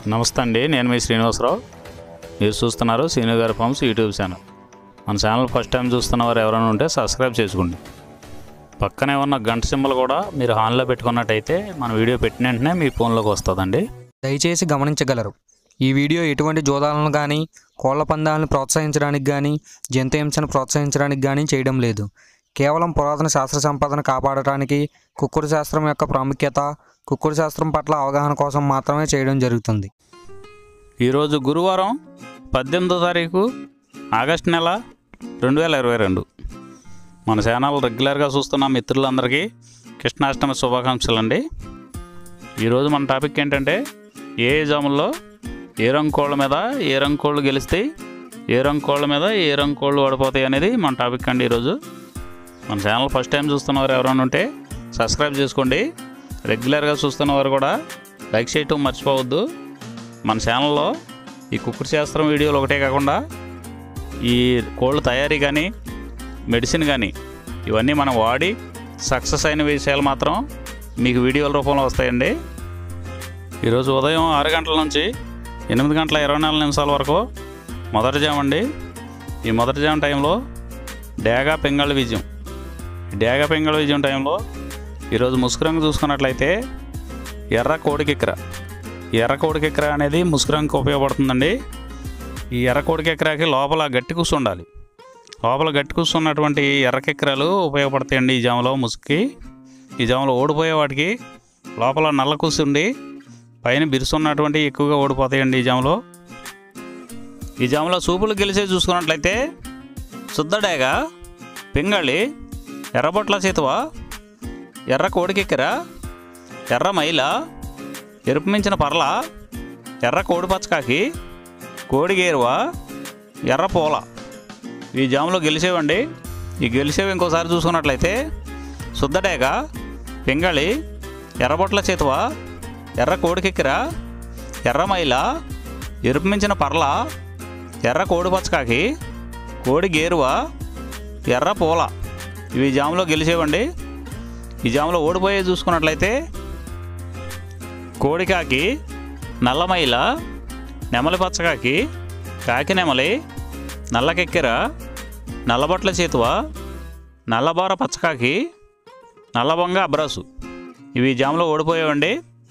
నమస్తే అండి నేను మీ శ్రీనివాసరావు మీరు చూస్తున్నారు శ్రీను గారి ఫార్మ్స్ యూట్యూబ్ ఛానల్ మన ఛానల్ ఫస్ట్ టైం చూస్తున్న వారు ఎవరైనా ఉంటే సబ్స్క్రైబ్ చేసుకోండి పక్కనే ఉన్న గంట సింబల్ కూడా మీరు ఆన్లో పెట్టుకున్నట్టయితే మన వీడియో పెట్టిన వెంటనే మీ ఫోన్లోకి వస్తుందండి దయచేసి గమనించగలరు ఈ వీడియో ఎటువంటి జోదాలను కానీ కోళ్ల పందాలను ప్రోత్సహించడానికి కానీ జంతు హింసను ప్రోత్సహించడానికి కానీ చేయడం లేదు కేవలం పురాతన శాస్త్ర సంపదను కాపాడటానికి కుక్కుడు శాస్త్రం యొక్క ప్రాముఖ్యత కుక్కుడు శాస్త్రం పట్ల అవగాహన కోసం మాత్రమే చేయడం జరుగుతుంది ఈరోజు గురువారం పద్దెనిమిదో తారీఖు ఆగస్ట్ నెల రెండు వేల ఇరవై రెండు మన ఛానల్ రెగ్యులర్గా చూస్తున్న మిత్రులందరికీ కృష్ణాష్టమి శుభాకాంక్షలు అండి ఈరోజు మన టాపిక్ ఏంటంటే ఏ జాముల్లో ఏ రంగు కోళ్ళ మీద ఏ రంగు కోళ్ళు గెలుస్తాయి ఏ రంగు కోళ్ళ మీద ఏ రంగు కోళ్ళు ఓడిపోతాయి అనేది మన టాపిక్ అండి ఈరోజు మన ఛానల్ ఫస్ట్ టైం చూస్తున్నవారు ఎవరైనా ఉంటే సబ్స్క్రైబ్ చేసుకోండి రెగ్యులర్గా చూస్తున్నవారు కూడా లైక్ చేయటం మర్చిపోవద్దు మన ఛానల్లో ఈ కుక్కుడు శాస్త్రం వీడియోలు ఒకటే కాకుండా ఈ కోళ్ళ తయారీ కానీ మెడిసిన్ కానీ ఇవన్నీ మనం వాడి సక్సెస్ అయిన విషయాలు మాత్రం మీకు వీడియోల రూపంలో వస్తాయండి ఈరోజు ఉదయం ఆరు గంటల నుంచి ఎనిమిది గంటల ఇరవై నాలుగు నిమిషాల వరకు మొదటి జామ అండి ఈ మొదటి జామ టైంలో డేగా పెంగాళ విజయం ఈ డేగా పెంగాళ విజయం టైంలో ఈరోజు ముసుగురంగు చూసుకున్నట్లయితే ఎర్ర కోడికిక్కర ఈ ఎర్ర కోడికిక్కర అనేది ముసుగురంగుకి ఉపయోగపడుతుందండి ఈ ఎర్ర కోడికెక్కరాకి లోపల గట్టి కూసు ఉండాలి లోపల గట్టి కూర్చున్నటువంటి ఎర్రకెక్కరాలు ఉపయోగపడతాయండి ఈ జామలో ముసుగుకి ఈ జామలో ఓడిపోయే వాటికి లోపల నల్ల కూసు ఉండి పైన బిరుసున్నటువంటి ఎక్కువగా ఓడిపోతాయండి ఈ జామలో ఈ జామలో సూపులు గెలిచే చూసుకున్నట్లయితే శుద్ధడేగ పింగళి ఎర్రబొట్ల చేతువ ఎర్ర కోడికెక్కర ఎర్ర మైల ఎరుపు మించిన పర్ల ఎర్ర కోడి పచ్చకాకి కోడిగేరువ ఎర్ర పూల ఈ జాములో గెలిచేవండి ఈ గెలిచేవి ఇంకోసారి చూసుకున్నట్లయితే శుద్ధడేగ పింగళి ఎర్రబొట్ల చేతువ ఎర్ర కోడికెక్కిర ఎర్ర మైల ఎరుపు మించిన పర్ల ఎర్ర కోడి పచ్చకాకి కోడి గేరువ ఎర్ర పూల ఇవి జాములో గెలిచేవండి ఈ జాములో ఓడిపోయే చూసుకున్నట్లయితే కోడికాకి నల్లమైల నెమలి పచ్చకాకి కాకి నెమలి నల్లకెక్కెర నల్లబొట్ల చేతువ నల్లబార పచ్చకాకి నల్లబొంగ అబ్రాసు ఇవి జాములో ఓడిపోయావండి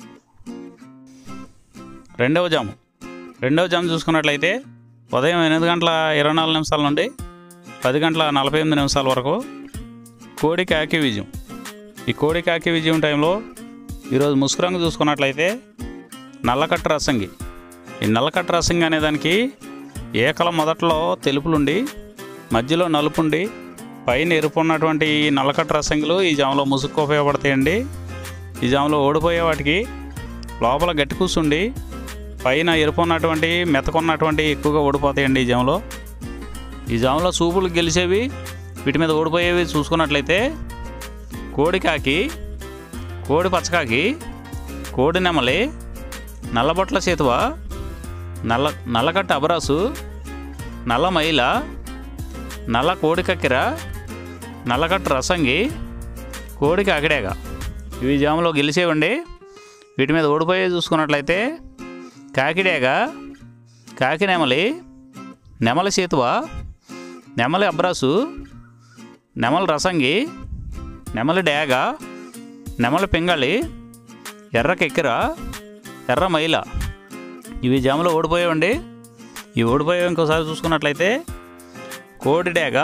రెండవ జాము రెండవ జాము చూసుకున్నట్లయితే ఉదయం ఎనిమిది గంటల ఇరవై నాలుగు నిమిషాల నుండి పది గంటల నలభై ఎనిమిది నిమిషాల వరకు కోడి కాకి విజయం ఈ కోడి కాకి విజయం టైంలో ఈరోజు ముసుగురంగు చూసుకున్నట్లయితే నల్లకట్ట రసంగి ఈ నల్లకట్ట రసంగి అనే దానికి ఏకల మొదట్లో తెలుపులుండి మధ్యలో నలుపుండి పైన ఎరుపు ఉన్నటువంటి ఈ నల్లకట్ట రసంగులు ఈ జామలో ముసుగు ఉపయోగపడతాయండి ఈ జామలో ఓడిపోయే వాటికి లోపల గట్టి కూసుండి పైన ఎరుపు ఉన్నటువంటి మెతకున్నటువంటి ఎక్కువగా ఓడిపోతాయండి ఈ జామలో ఈ జామలో సూపులు గెలిచేవి వీటి మీద ఓడిపోయేవి చూసుకున్నట్లయితే కోడికాకి కోడి పచ్చకాకి కోడి నెమలి నల్లబొట్ల చేతువ నల్ల నల్లకట్ట అబరాసు నల్ల మైల నల్ల కోడి కక్కిర నల్లకట్ట రసంగి కోడికి అగడేగ ఇవి జాములో గెలిచేవండి వీటి మీద ఓడిపోయే చూసుకున్నట్లయితే కాకిడేగ కాకి నెమలి నెమలి చేతువ నెమలి అబ్రాసు నెమలి రసంగి నెమలి డేగ నెమలి పింగళి ఎర్ర కెక్కిర ఎర్ర మైల ఇవి జాములో ఓడిపోయావండి ఈ ఓడిపోయావు ఇంకోసారి చూసుకున్నట్లయితే కోడి డేగ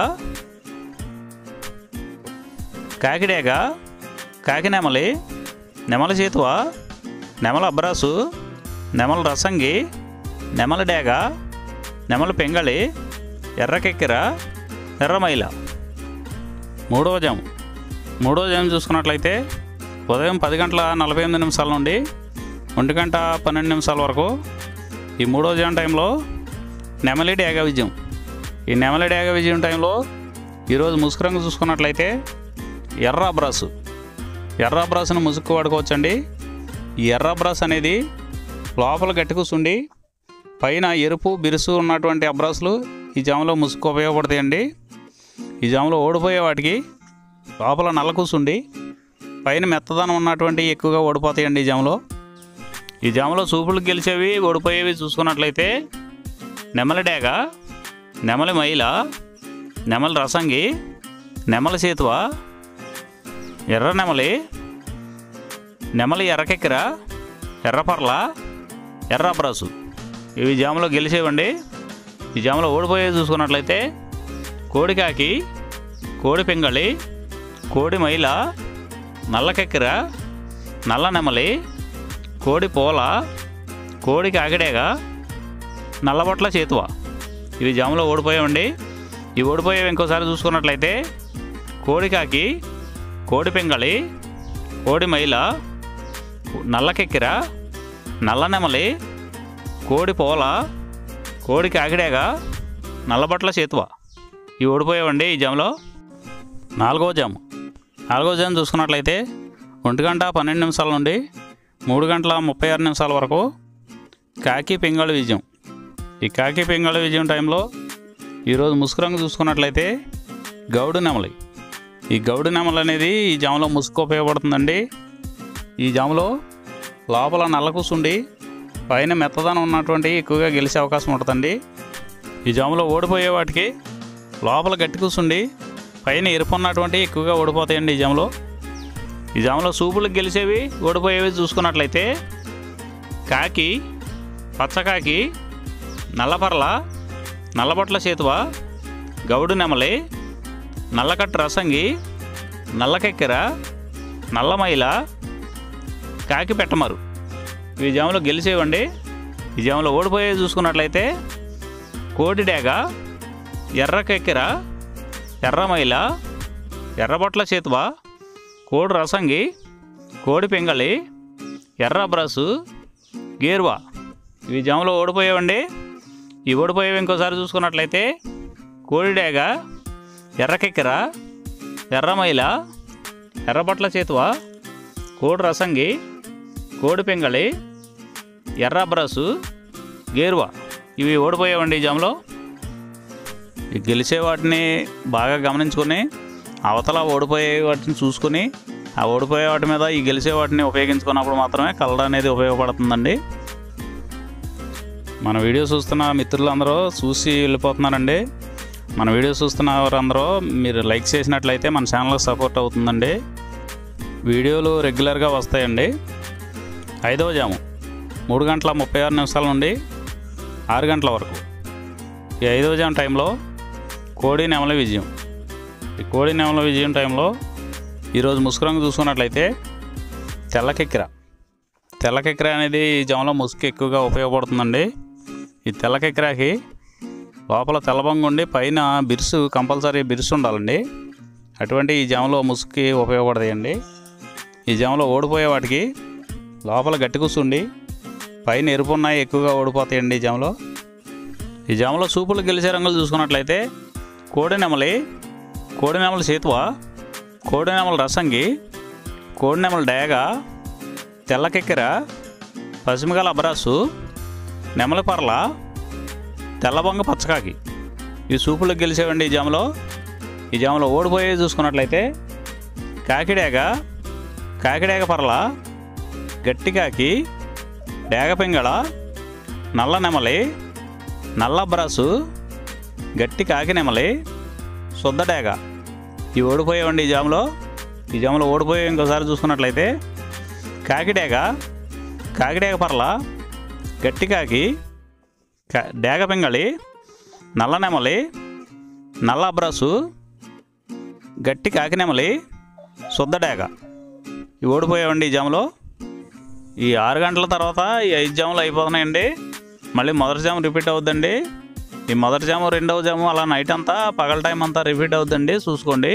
కాకిడేగ కాకి నెమలి నెమలి చేతువ నెమల అబ్రాసు నెమల రసంగి నెమలి డేగ నెమలి పెంగళి ఎర్రకెక్కిర ఎర్రమైల మూడవ జాము మూడవ జాము చూసుకున్నట్లయితే ఉదయం పది గంటల నలభై ఎనిమిది నిమిషాల నుండి ఒంటి గంట పన్నెండు నిమిషాల వరకు ఈ మూడో జాము టైంలో నెమలి డేగ విజయం ఈ నెమలి డేగ విజయం టైంలో ఈరోజు ముసుగు రంగు చూసుకున్నట్లయితే ఎర్ర అబ్రాసు ఎర్ర అబ్రాసును ముసుగు వాడుకోవచ్చండి ఈ ఎర్ర అబ్రాస్ అనేది లోపల గట్టి కూర్చుండి పైన ఎరుపు బిరుసు ఉన్నటువంటి అబ్రాసులు ఈ జాములో ముసుగు ఉపయోగపడతాయండి ఈ జాములో ఓడిపోయే వాటికి లోపల నల్ల కూసుండి పైన మెత్తదనం ఉన్నటువంటి ఎక్కువగా ఓడిపోతాయండి ఈ జాములో ఈ జామలో సూపులు గెలిచేవి ఓడిపోయేవి చూసుకున్నట్లయితే నెమలి డేగ నెమలి మైల నెమలి రసంగి నెమలి సేతువ ఎర్ర నెమలి నెమలి ఎర్రకెక్కిర ఎర్రపర్ల ఎర్ర బ్రసు ఇవి జామలో గెలిచేవండి ఈ జామలో ఓడిపోయేవి చూసుకున్నట్లయితే కోడికాకి కోడి పింగళి కోడి మైల నల్లకెక్కిర నల్ల నెమలి కోడి పోల కోడి కాకిడేగ నల్లబొట్ల చేతువ ఇవి జాములో ఓడిపోయామండి ఇవి ఓడిపోయేవి ఇంకోసారి చూసుకున్నట్లయితే కోడికాకి కోడి పింగళి కోడి మైల నల్లకెక్కిర నల్ల నెమలి కోడి పోల కోడి కాకిడేగ నల్లబొట్ల చేతువ ఇవి ఓడిపోయావండి ఈ జాములో నాలుగో జాము నాలుగో జాము చూసుకున్నట్లయితే ఒంటి గంట పన్నెండు నిమిషాల నుండి మూడు గంటల ముప్పై ఆరు నిమిషాల వరకు కాకి పింగళి విజయం ఈ కాకి పింగళి విజయం టైంలో ఈరోజు ముసుగు రంగు చూసుకున్నట్లయితే గౌడు నెమలి ఈ గౌడు నెమలి అనేది ఈ జామలో ముసుగు ఉపయోగపడుతుందండి ఈ జామలో లోపల నల్ల కూసుండి పైన మెత్తదనం ఉన్నటువంటి ఎక్కువగా గెలిచే అవకాశం ఉంటుందండి ఈ జాములో ఓడిపోయే వాటికి లోపల గట్టి కూసుండి పైన ఎరుపు ఉన్నటువంటి ఎక్కువగా ఓడిపోతాయండి ఈ జాములో ఈ జాములో సూపులకు గెలిచేవి ఓడిపోయేవి చూసుకున్నట్లయితే కాకి పచ్చకాకి నల్లపర్ల నల్లబొట్ల చేతువ గౌడు నెమలి నల్లకట్టు రసంగి నల్లకెక్కెర నల్లమైల కాకి పెట్టమరు ఈ జాములో గెలిచేవండి ఈ జాములో ఓడిపోయేవి చూసుకున్నట్లయితే కోడి డేగ ఎర్రకెక్కెర ఎర్రమైల ఎర్రబొట్ల చేతువ కోడి రసంగి కోడి పింగళి ఎర్ర బ్రసు గేరువా ఇవి జాములో ఓడిపోయేవండి ఈ ఓడిపోయేవి ఇంకోసారి చూసుకున్నట్లయితే కోడిడేగ ఎర్రకెక్కెర ఎర్రమైల ఎర్రబట్ల చేతువ కోడి రసంగి కోడి పింగళి ఎర్ర బ్రసు గేరువా ఇవి ఓడిపోయేవండి ఈ జాములో ఈ గెలిచే వాటిని బాగా గమనించుకొని అవతల ఓడిపోయే వాటిని చూసుకొని ఆ ఓడిపోయే వాటి మీద ఈ గెలిచే వాటిని ఉపయోగించుకున్నప్పుడు మాత్రమే కలర్ అనేది ఉపయోగపడుతుందండి మన వీడియో చూస్తున్న మిత్రులందరూ చూసి వెళ్ళిపోతున్నారండి మన వీడియో చూస్తున్న వారందరూ మీరు లైక్ చేసినట్లయితే మన ఛానల్కి సపోర్ట్ అవుతుందండి వీడియోలు రెగ్యులర్గా వస్తాయండి ఐదవ జాము మూడు గంటల ముప్పై ఆరు నిమిషాల నుండి ఆరు గంటల వరకు ఈ ఐదవ జాము టైంలో కోడి నెమల విజయం ఈ కోడి నెమల విజయం టైంలో ఈరోజు ముసుగురంగు చూసుకున్నట్లయితే తెల్లకెక్కిర తెల్లకెక్కిర అనేది ఈ జామలో ముసుగు ఎక్కువగా ఉపయోగపడుతుందండి ఈ తెల్లకెక్కిరాకి లోపల తెల్లబంగు ఉండి పైన బిరుసు కంపల్సరీ బిరుసు ఉండాలండి అటువంటి ఈ జామలో ముసుగుకి ఉపయోగపడతాయండి ఈ జామలో ఓడిపోయే వాటికి లోపల గట్టి కూర్చుండి పైన ఎరుపు ఉన్నాయి ఎక్కువగా ఓడిపోతాయండి ఈ జామలో ఈ జామలో సూపులు గెలిచే రంగులు చూసుకున్నట్లయితే కోడి నెమలి కోడి నెమలి సేతువ కోడి నెమలి రసంగి కోడి నెమలి డేగ తెల్లకెక్కెర పసిమిగల అబరాసు నెమలి పర్ల తెల్లబొంగ పచ్చకాకి ఈ సూపులకు గెలిచేవండి ఈ జామలో ఈ జామలో ఓడిపోయేవి చూసుకున్నట్లయితే కాకిడేగ కాకిడేగ పర్ల గట్టి కాకి డేగ పింగళ నల్ల నెమలి నల్ల బ్రాసు గట్టి కాకి నెమలి శుద్ధ డేగ ఇవి ఓడిపోయేవండి ఈ జాములో ఈ జాములో ఓడిపోయే ఇంకోసారి చూసుకున్నట్లయితే కాకిడేగ కాకిడేగ పర్ల గట్టి కాకి కా- డేగ పింగళి నల్ల నెమలి నల్ల అబ్రాసు గట్టి కాకి నెమలి శుద్ధ డేగ ఇవి ఓడిపోయావండి ఈ జాములో ఈ ఆరు గంటల తర్వాత ఈ ఐదు జాములు అయిపోతున్నాయండి మళ్ళీ మొదటి జాము రిపీట్ అవుద్దండి ఈ మొదటి జాము రెండవ జాము అలా నైట్ అంతా పగల టైం అంతా రిపీట్ అవుద్దండి చూసుకోండి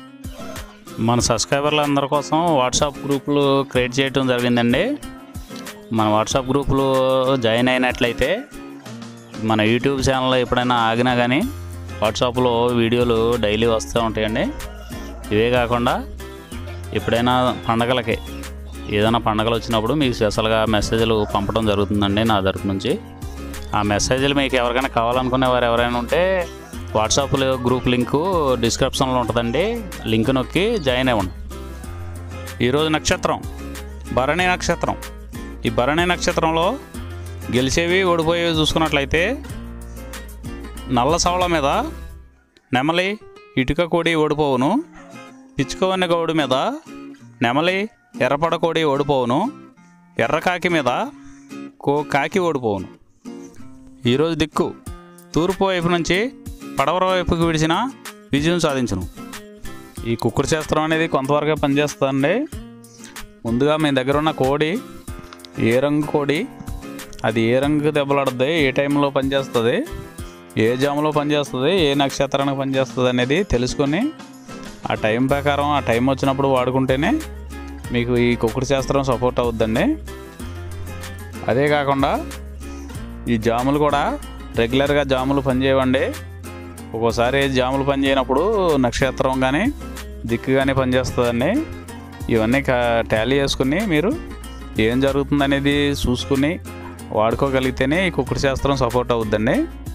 మన సబ్స్క్రైబర్ల అందరి కోసం వాట్సాప్ గ్రూపులు క్రియేట్ చేయడం జరిగిందండి మన వాట్సాప్ గ్రూపులో జాయిన్ అయినట్లయితే మన యూట్యూబ్ ఛానల్లో ఎప్పుడైనా ఆగినా కానీ వాట్సాప్లో వీడియోలు డైలీ వస్తూ ఉంటాయండి ఇవే కాకుండా ఎప్పుడైనా పండగలకి ఏదైనా పండగలు వచ్చినప్పుడు మీకు స్పెషల్గా మెసేజ్లు పంపడం జరుగుతుందండి నా తరపు నుంచి ఆ మెసేజ్లు మీకు ఎవరికైనా కావాలనుకునే వారు ఎవరైనా ఉంటే వాట్సాప్లో గ్రూప్ లింకు డిస్క్రిప్షన్లో ఉంటుందండి లింక్ నొక్కి జాయిన్ అవ్వండి ఈరోజు నక్షత్రం భరణి నక్షత్రం ఈ భరణి నక్షత్రంలో గెలిచేవి ఓడిపోయేవి చూసుకున్నట్లయితే నల్ల సవళ మీద నెమలి ఇటుక కోడి ఓడిపోవును పిచ్చుకవన్నె గౌడు మీద నెమలి ఎర్రపడ కోడి ఓడిపోవును ఎర్రకాకి మీద కో కాకి ఓడిపోవును ఈరోజు దిక్కు తూర్పు వైపు నుంచి పడవర వైపుకి విడిచిన విజయం సాధించును ఈ కుక్కుడు శాస్త్రం అనేది కొంతవరకే పనిచేస్తుందండి ముందుగా మీ దగ్గర ఉన్న కోడి ఏ రంగు కోడి అది ఏ రంగు దెబ్బలాడుద్ది ఏ టైంలో పనిచేస్తుంది ఏ జాములో పనిచేస్తుంది ఏ నక్షత్రానికి పనిచేస్తుంది అనేది తెలుసుకొని ఆ టైం ప్రకారం ఆ టైం వచ్చినప్పుడు వాడుకుంటేనే మీకు ఈ కుక్కుడు శాస్త్రం సపోర్ట్ అవుద్దండి అదే కాకుండా ఈ జాములు కూడా రెగ్యులర్గా జాములు పనిచేయవండి ఒక్కోసారి జాములు పనిచేయనప్పుడు నక్షత్రం కానీ దిక్కు కానీ పనిచేస్తుందండి ఇవన్నీ టాలీ చేసుకుని మీరు ఏం జరుగుతుందనేది చూసుకుని వాడుకోగలిగితేనే ఈ కుక్కుడు శాస్త్రం సపోర్ట్ అవుద్దండి